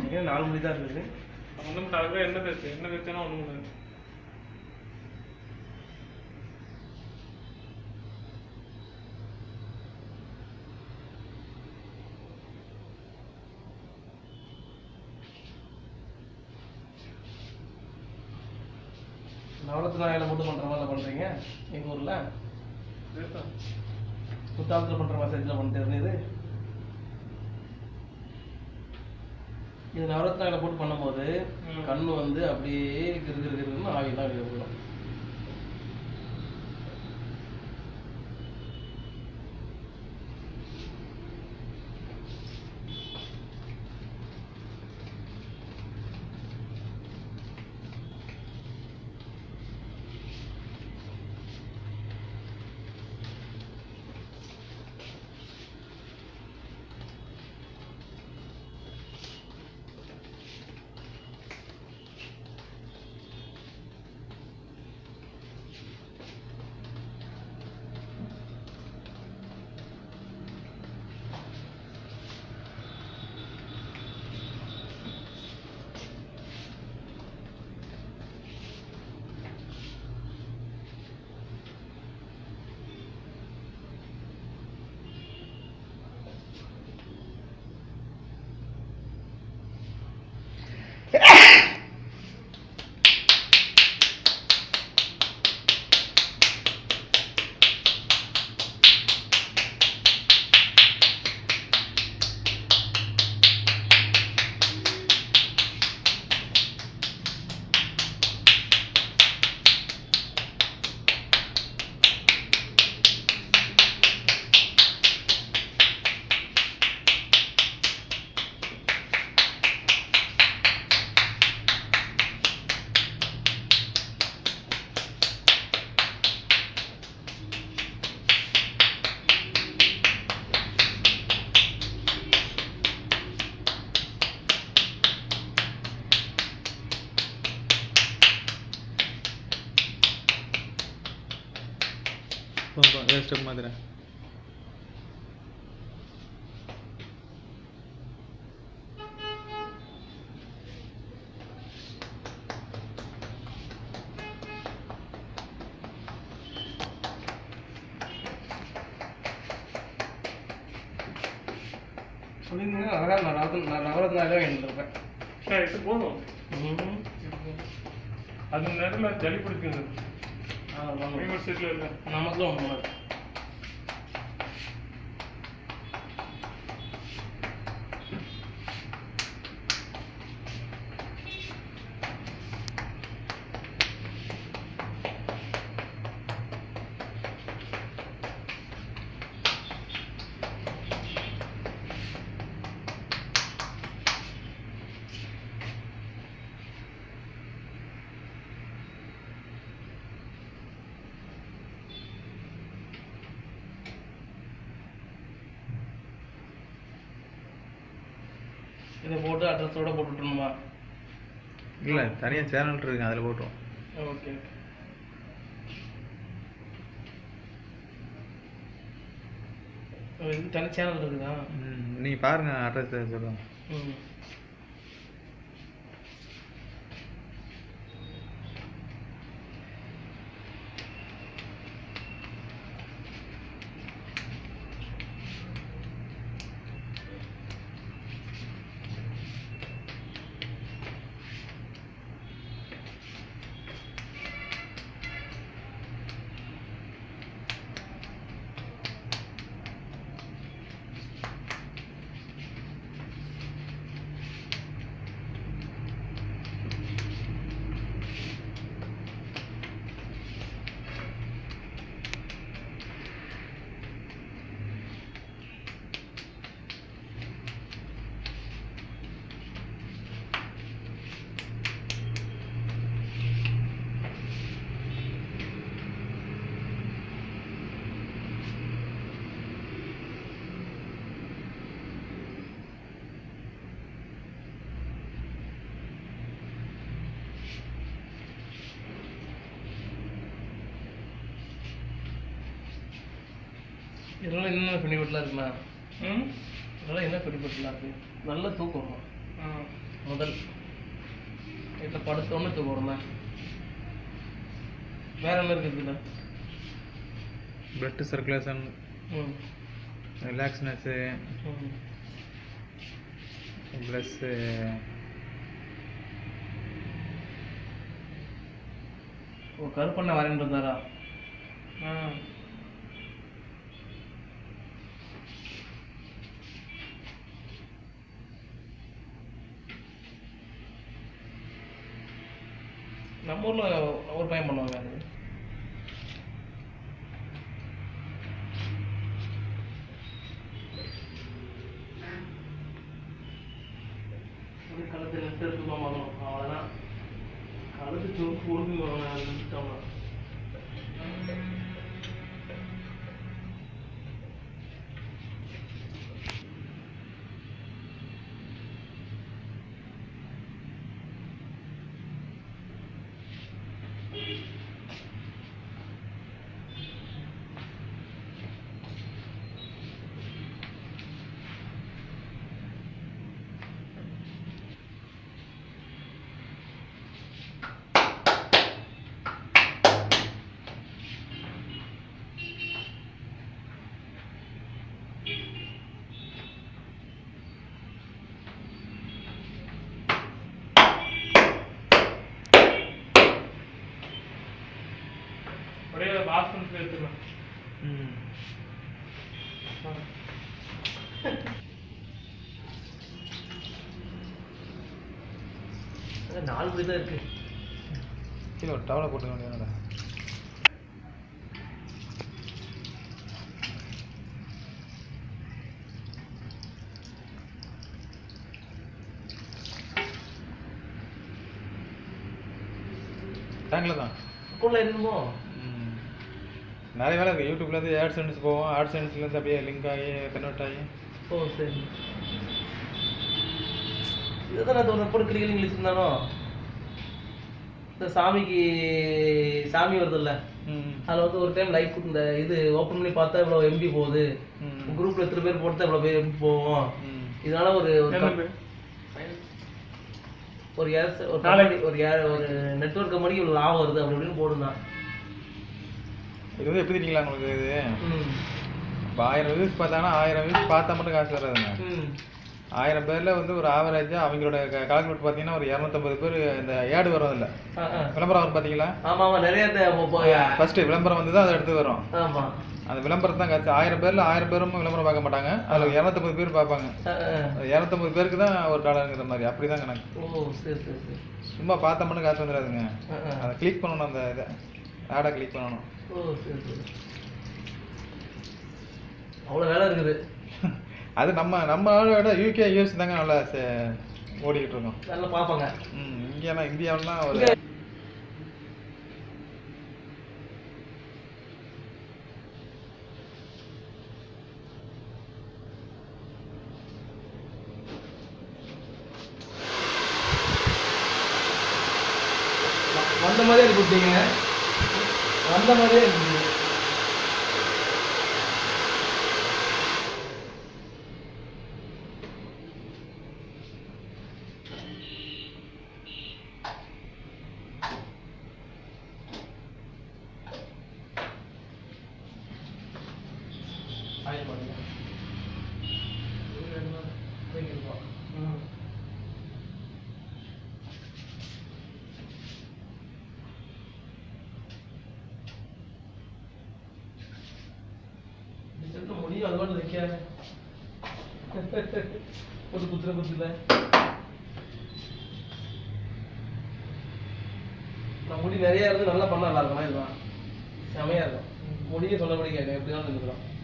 ஏன் நாலு முடி தான் இருக்குது ஒன்றும் மட்டும் அதுவே என்ன தேய்ச்சி என்ன தேய்ச்சனா ஒன்றும் பண்ணாது நவரத்ன நாயில போட்டு பண்ற மாதிரி பண்றீங்க எங்க ஊர்ல இதுதான் குத்தாலத்துல பண்ற மெசேஜ்ல பண்ணிட்டு இருந்தது இது நவரத்ன நாயில போட்டு பண்ணும்போது ம். கண்ணு வந்து அப்படியே கிரு கிரு கிருன்னு ஆவிலாம் வெளியே விடும் ஏழு ஸ்டெப் மாத்திரேன் சொல்லியிருந்தீங்கன்னா அழகா நான் நவரத்ன நான் நவரத்ன நாயில இருந்திருப்பேன் சரி இது போதும் ம். அது நேரத்தில் ஜலி பிடிக்குது ஆ, ஆமாம். யூனிவர்சிட்டியில் இல்லை நமக்குலாம் ஒன்று பண்ணாது இதை போட்டு அட்ரஸோட போட்டு விட்டுணுமா இல்லை தனியாக சேனல் இருக்கு அதில் போட்டுருவோம் ஓகே இது தனி சேனல் இருக்குதா ம் நீங்கள் பாருங்கள் அட்ரஸ் சொல்லுங்கள் ம் இதெல்லாம் என்னென்ன பெனிஃபிட்லாம் இருக்குண்ணா ம் இதெல்லாம் என்ன பெனிஃபிட்லாம் இருக்கு நல்ல தூக்கம் ஆ முதல் வீட்டில் படுத்தோன்னு தூக்கணும்ல வேற என்ன இருக்குது இதுல பிளட் சர்க்குலேஷன் ம் ரிலாக்ஸ்னஸ்ஸு ம் ப்ளஸ்ஸு ஓ கருப்பண்ண வரேன் இருந்தாரா ஆ நம்ம ஊர்ல ஒரு பையன் பண்ணுவாங்க அது அது கழுத்து நெட்டு எடுத்து வாங்கணும் அவ்வளோதான் கழுத்து சோப்பு ஒழுங்கு நிறுத்தோம்னா அப்படியே பாத்ரூம்ல எடுத்துக்கலாம் ம் அது நாலு படி தான் இருக்கு கீழே ஒரு டவலை போட்டுக்க வேண்டியதானடா டேங்கில் தான் அக்கௌண்ட்ல என்னமோ ம். நிறைய வேலை இருக்குது யூடியூப்லேருந்து ஆட்சன்ஸ் போவோம் ஆட்சன்ஸ்லேருந்து அப்படியே லிங்க் ஆகி கன்வெர்ட் ஆகி ஓ சரி இதுதான் அது ஒரு எப்படி கிளிகள் இங்கிலீஷ் இருந்தானோ இந்த சாமிக்கு சாமி வருதுல்ல ம் அதில் வந்து ஒரு டைம் லைஃப் இந்த இது ஓப்பன் பண்ணி பார்த்தா இவ்வளோ எம்பி போகுது ம் குரூப்ல எத்தனை பேர் போட்டு இவ்வளோ பேர் எம்பி போவோம் ம் இதனால ஒரு ஒரு என்னது? ஒரு ஏர்ஸ் ஒரு நாளைக்கு. company- ஒரு ஏர் ஒரு நெட்ஒர்க் கம்பெனிக்கு இவ்வளோ லாபம் வருது அப்படி இப்படின்னு போடுந்தான் இது வந்து எப்படி தெரியுங்களா உங்களுக்கு இது ம் இப்போ ஆயிரம் வியூஸ் பார்த்தாங்கன்னா ஆயிரம் வியூஸ் பார்த்தா மட்டும் காசு வராதுங்க ம் ஆயிரம் பேரில் வந்து ஒரு ஆவரேஜாக அவங்களோட கால்குலேட் பார்த்தீங்கன்னா ஒரு இரநூத்தம்பது பேர் இந்த ஏடு வரும் இல்லை ஆ ஆ விளம்பரம் வரும் பார்த்தீங்களா ஆமா ஆமா நிறைய இந்த போ- போ- ஃபர்ஸ்ட் விளம்பரம் வந்து தான் அதை எடுத்து வரும் ஆமா அந்த விளம்பரம் தான் காசு ஆயிரம் பேர்ல ஆயிரம் பேரும் விளம்பரம் பார்க்க மாட்டாங்க அதில் இரநூத்தம்பது பேர் பார்ப்பாங்க ஆ, ஆ. அது இரநூத்தம்பது பேருக்கு தான் ஒரு டாலருங்கிற மாதிரி அப்படி தான் கணக்கு ஓ சரி சரி சரி சும்மா பார்த்தா மட்டும் காசு வந்துடாதுங்க ஆ, ஆ. அதை கிளிக் பண்ணணும் அந்த இதை ஆடை கிளிக் பண்ணணும் ஓ சரி சரி அவ்வளோ வேலை இருக்குது அது நம்ம நம்ம ஆளை விட யூகே யூஎஸ் தாங்க நல்லா சே- ஓடிக்கிட்டு இருக்கோம் நல்லா பார்ப்பாங்க ம் இங்கேலாம் இந்தியாவிலாம் ஒரு இங்க- வ- வந்த மாதிரியே இருக்கு கொடுத்தீங்க வந்த மாதிரியே இருக்கு ஆயில் பண்ணுங்க ம் டிசைன் முடியும் அது மட்டும் வைக்காத ஒரு குத்துற குத்துல நான் முடி நிறைய இருந்து நல்லா பண்ண நல்லா இருக்கும் இதுதான் செமையா இருக்கும் முடிய சொன்னபடி கேட்க எப்படி தான் இருந்துக்கலாம்